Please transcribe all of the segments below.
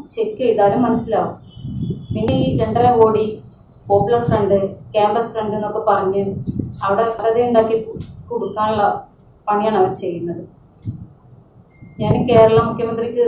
check ചെയ്താലും മനസ്സിലാവും പിന്നെ ഈ രണ്ടര കോടി പോപ്പുലർ ഫ്രണ്ട് ക്യാമ്പസ് ഫ്രണ്ട് എന്നൊക്കെ പറഞ്ഞ് അവിടെ കഥ ഉണ്ടാക്കി കൊടുക്കാനുള്ള പണിയാണ് അവർ ചെയ്യുന്നത് ഞാൻ കേരള മുഖ്യമന്ത്രിക്ക്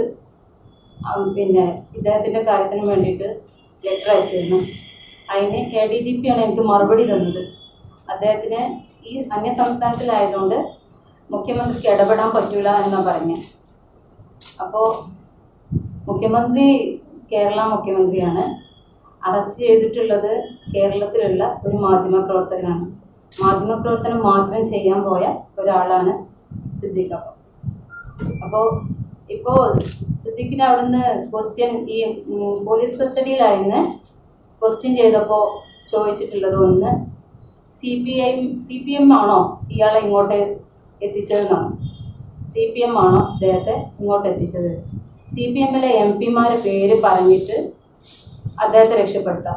ആ, പിന്നെ ഇദ്ദേഹത്തിൻ്റെ കാര്യത്തിന് വേണ്ടിയിട്ട് ലെറ്റർ അയച്ചിരുന്നു അതിന് എ ഡി ജി പി ആണ് എനിക്ക് മറുപടി തന്നത് അദ്ദേഹത്തിന് ഈ അന്യ സംസ്ഥാനത്തിലായതുകൊണ്ട് മുഖ്യമന്ത്രിക്ക് ഇടപെടാൻ പറ്റൂല എന്നാണ് പറഞ്ഞത് അപ്പോൾ മുഖ്യമന്ത്രി കേരള മുഖ്യമന്ത്രിയാണ് അറസ്റ്റ് ചെയ്തിട്ടുള്ളത് കേരളത്തിലുള്ള ഒരു മാധ്യമ പ്രവർത്തകനാണ് മാധ്യമ പ്രവർത്തനം മാത്രം ചെയ്യാൻ പോയ ഒരാളാണ് സിദ്ദിഖ് അപ്പം അപ്പോൾ ഇപ്പോൾ സിദ്ദിഖിന് അവിടുന്ന് ക്വസ്റ്റ്യൻ ഈ ഉം, പോലീസ് കസ്റ്റഡിയിലായിരുന്നു ക്വസ്റ്റ്യൻ ചെയ്തപ്പോൾ ചോദിച്ചിട്ടുള്ളത് ഒന്ന് C P I C P M ആണോ ഇയാളെ ഇങ്ങോട്ട് എത്തിച്ചതെന്നാണ് സി പി എം ആണോ അദ്ദേഹത്തെ ഇങ്ങോട്ട് എത്തിച്ചത് സി പി എമ്മിലെ എം പിമാരെ പേര് പറഞ്ഞിട്ട് അദ്ദേഹത്തെ രക്ഷപ്പെടുത്താം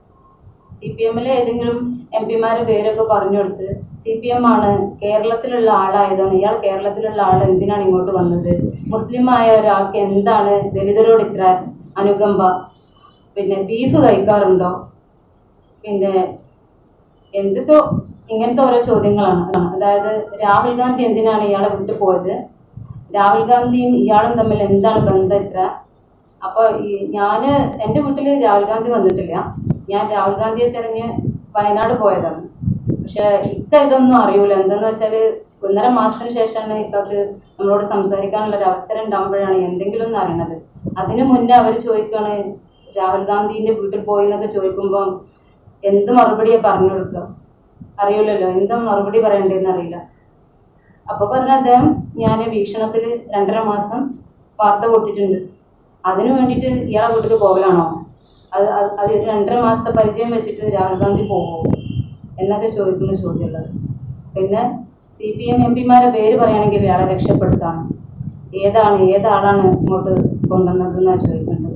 സി പി എമ്മിലെ ഏതെങ്കിലും എം പിമാരുടെ പേരൊക്കെ പറഞ്ഞു കൊടുത്ത് സി പി എം ആണ് കേരളത്തിലുള്ള ആളായതാണ് ഇയാൾ കേരളത്തിലുള്ള ആൾ എന്തിനാണ് ഇങ്ങോട്ട് വന്നത് മുസ്ലിം ആയ ഒരാൾക്ക് എന്താണ് ദലിതരോട് ഇത്ര അനുകമ്പ പിന്നെ ബീഫ് കഴിക്കാറുണ്ടോ പിന്നെ എന്തൊക്കെ ഇങ്ങനത്തെ ഓരോ ചോദ്യങ്ങളാണ് അതായത് രാഹുൽ ഗാന്ധി എന്തിനാണ് ഇയാളെ വിട്ടു പോയത് രാഹുൽ ഗാന്ധിയും ഇയാളും തമ്മിൽ എന്താണ് ബന്ധം ഇത്ര അപ്പൊ ഈ ഞാന് എൻ്റെ വീട്ടിൽ രാഹുൽ ഗാന്ധി വന്നിട്ടില്ല ഞാൻ രാഹുൽ ഗാന്ധിയെ തെരഞ്ഞ് വയനാട് പോയതാണ് പക്ഷെ ഇക്ക ഇതൊന്നും അറിയൂല എന്താന്ന് വെച്ചാല് ഒന്നര മാസത്തിന് ശേഷമാണ് ഇക്കക്ക് നമ്മളോട് സംസാരിക്കാനുള്ള ഒരു അവസരം ഉണ്ടാകുമ്പോഴാണ് എന്തെങ്കിലും ഒന്ന് അറിയണത് അതിനു മുന്നേ അവർ ചോദിക്കാണ് രാഹുൽ ഗാന്ധിന്റെ വീട്ടിൽ പോയി എന്നൊക്കെ ചോദിക്കുമ്പം എന്ത് മറുപടിയാ പറഞ്ഞു കൊടുക്കുക അറിയില്ലല്ലോ എന്താ മറുപടി പറയണ്ടേന്ന് അറിയില്ല അപ്പൊ പറഞ്ഞ അദ്ദേഹം ഞാൻ വീക്ഷണത്തിൽ രണ്ടര മാസം വാർത്ത കൊടുത്തിട്ടുണ്ട് അതിനു വേണ്ടിയിട്ട് ഇയാളെ വീട്ടിൽ പോകലാണോ അത് അത് അത് ഒരു രണ്ടര മാസത്തെ പരിചയം വെച്ചിട്ട് രാഹുൽ ഗാന്ധി പോകുമോ എന്നൊക്കെ ചോദിക്കുന്ന ചോദ്യമുള്ളത് പിന്നെ സി പി എം എം പിമാരെ പേര് പറയുകയാണെങ്കിൽ ഇയാളെ രക്ഷപ്പെടുത്താണ് ഏതാണ് ഏതാളാണ് ഇങ്ങോട്ട് കൊണ്ടുവന്നതെന്നാണ് ചോദിക്കേണ്ടത്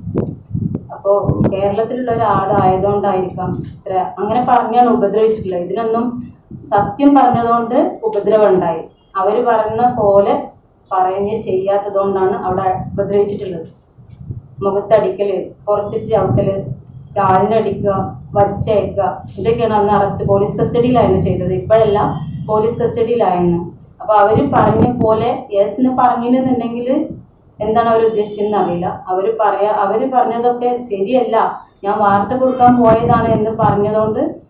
അപ്പോൾ കേരളത്തിലുള്ള ഒരാളായതുകൊണ്ടായിരിക്കാം ഇത്ര അങ്ങനെ പറഞ്ഞാണ് ഉപദ്രവിച്ചിട്ടില്ല ഇതിനൊന്നും സത്യം പറഞ്ഞതുകൊണ്ട് ഉപദ്രവം ഉണ്ടായി അവർ പറഞ്ഞ പോലെ പറഞ്ഞ് ചെയ്യാത്തതുകൊണ്ടാണ് അവിടെ ഉപദ്രവിച്ചിട്ടുള്ളത് മുഖത്തടിക്കല് പുറത്തിരിച്ച് ചവിട്ടല് കാലിനടിക്കുക വച്ചയക്കുക ഇതൊക്കെയാണ് അന്ന് അറസ്റ്റ് പോലീസ് കസ്റ്റഡിയിലായിരുന്നു ചെയ്തത് ഇപ്പോഴെല്ലാം പോലീസ് കസ്റ്റഡിയിലായിരുന്നു അപ്പൊ അവര് പറഞ്ഞ പോലെ യെസ് എന്ന് പറഞ്ഞിരുന്നുണ്ടെങ്കിൽ എന്താണ് അവർ ഉദ്ദേശിച്ചതെന്ന് അറിയില്ല അവര് പറയാ അവര് പറഞ്ഞതൊക്കെ ശരിയല്ല ഞാൻ വാർത്ത കൊടുക്കാൻ പോയതാണ് എന്ന് പറഞ്ഞതുകൊണ്ട്